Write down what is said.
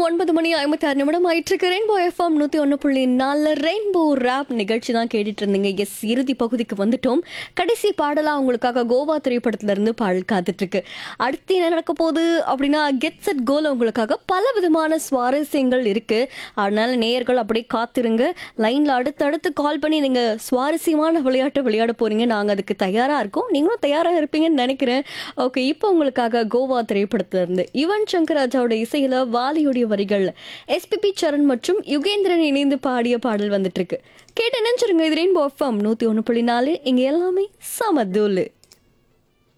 ஒன்பது மணி ஐம்பத்தி ஆறு நிமிடம் ஆயிட்டு ரெயின்போ எஃப்எம் நூத்தி ஒன்று புள்ளி நாலு ரெயின்போ ரேப் நிகழ்ச்சி தான் கேட்டுட்டு இருந்தீங்க எஸ் இறுதி பகுதிக்கு வந்துட்டோம் கடைசி பாடலா உங்களுக்காக கோவா திரைப்படத்துல இருந்து பாடல் காத்துட்டு இருக்கு அடுத்து என்ன நடக்க போகுது அப்படின்னா கெட் செட் கோல் உங்களுக்காக பல விதமான சுவாரஸ்யங்கள் இருக்கு அதனால நேயர்கள் அப்படியே காத்திருங்க லைன்ல அடுத்தடுத்து கால் பண்ணி நீங்க சுவாரஸ்யமான விளையாட்டு விளையாட போறீங்க நாங்க அதுக்கு தயாரா இருக்கோம் நீங்களும் தயாரா இருப்பீங்கன்னு நினைக்கிறேன் ஓகே இப்போ உங்களுக்காக கோவா திரைப்படத்துல இருந்து யுவன் சங்கர் ராஜாவோட இசையில வாலியுடைய வரிகள் எஸ்பிபி சரண் மற்றும் யுகேந்திரன் இணைந்து பாடிய பாடல் வந்துட்டு இருக்கு கேட்டு நினைச்சிருங்க இது ரெயின்போ எஃப்எம் நூத்தி ஒன்று புள்ளி நாலு இங்க எல்லாமே சமதூலு